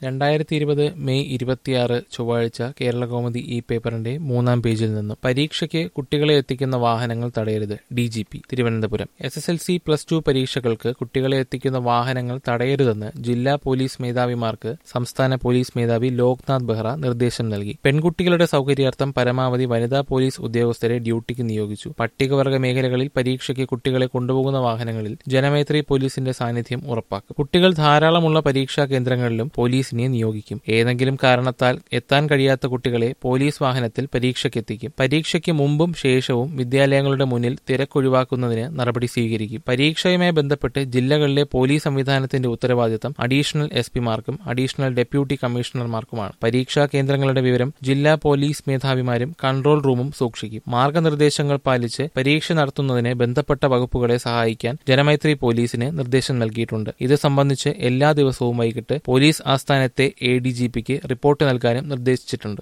രണ്ടായിരത്തി ഇരുപത് മെയ് ഇരുപത്തിയാറ് ചൊവ്വാഴ്ച കേരളകൗമുദി ഈ പേപ്പറിന്റെ മൂന്നാം പേജിൽ നിന്നും പരീക്ഷയ്ക്ക് കുട്ടികളെ എത്തിക്കുന്ന വാഹനങ്ങൾ തടയരുത് D G P Thiruvananthapuram S S L C plus two പരീക്ഷകൾക്ക് കുട്ടികളെ എത്തിക്കുന്ന വാഹനങ്ങൾ തടയരുതെന്ന് ജില്ലാ പോലീസ് മേധാവിമാർക്ക് സംസ്ഥാന പോലീസ് മേധാവി ലോക്നാഥ് ബെഹ്റ നിർദ്ദേശം നൽകി പെൺകുട്ടികളുടെ സൗകര്യാർത്ഥം പരമാവധി വനിതാ പോലീസ് ഉദ്യോഗസ്ഥരെ ഡ്യൂട്ടിക്ക് നിയോഗിച്ചു പട്ടികവർഗ മേഖലകളിൽ പരീക്ഷയ്ക്ക് കുട്ടികളെ കൊണ്ടുപോകുന്ന വാഹനങ്ങളിൽ ജനമൈത്രി പോലീസിന്റെ സാന്നിധ്യം ഉറപ്പാക്കും കുട്ടികൾ ധാരാളമുള്ള പരീക്ഷാ കേന്ദ്രങ്ങളിലും പോലീസിനെ നിയോഗിക്കും ഏതെങ്കിലും കാരണത്താൽ എത്താൻ കഴിയാത്ത കുട്ടികളെ പോലീസ് വാഹനത്തിൽ പരീക്ഷയ്ക്കെത്തിക്കും പരീക്ഷയ്ക്ക് മുമ്പും ശേഷവും വിദ്യാലയങ്ങളുടെ മുന്നിൽ തിരക്കൊഴിവാക്കുന്നതിന് നടപടി സ്വീകരിക്കും പരീക്ഷയുമായി ബന്ധപ്പെട്ട് ജില്ലകളിലെ പോലീസ് സംവിധാനത്തിന്റെ ഉത്തരവാദിത്തം അഡീഷണൽ എസ് പിമാർക്കും അഡീഷണൽ ഡെപ്യൂട്ടി കമ്മീഷണർമാർക്കുമാണ് പരീക്ഷാ കേന്ദ്രങ്ങളുടെ വിവരം ജില്ലാ പോലീസ് മേധാവിമാരും കൺട്രോൾ റൂമും സൂക്ഷിക്കും മാർഗനിർദ്ദേശങ്ങൾ പാലിച്ച് പരീക്ഷ നടത്തുന്നതിന് ബന്ധപ്പെട്ട വകുപ്പുകളെ സഹായിക്കാൻ ജനമൈത്രി പോലീസിന് നിർദ്ദേശം നൽകിയിട്ടുണ്ട് ഇത് സംബന്ധിച്ച് എല്ലാ ദിവസവും വൈകിട്ട് പോലീസ് ആസ്ഥാനത്തെ എ ഡി ജി പിക്ക് റിപ്പോർട്ട് നൽകാനും നിർദ്ദേശിച്ചിട്ടുണ്ട്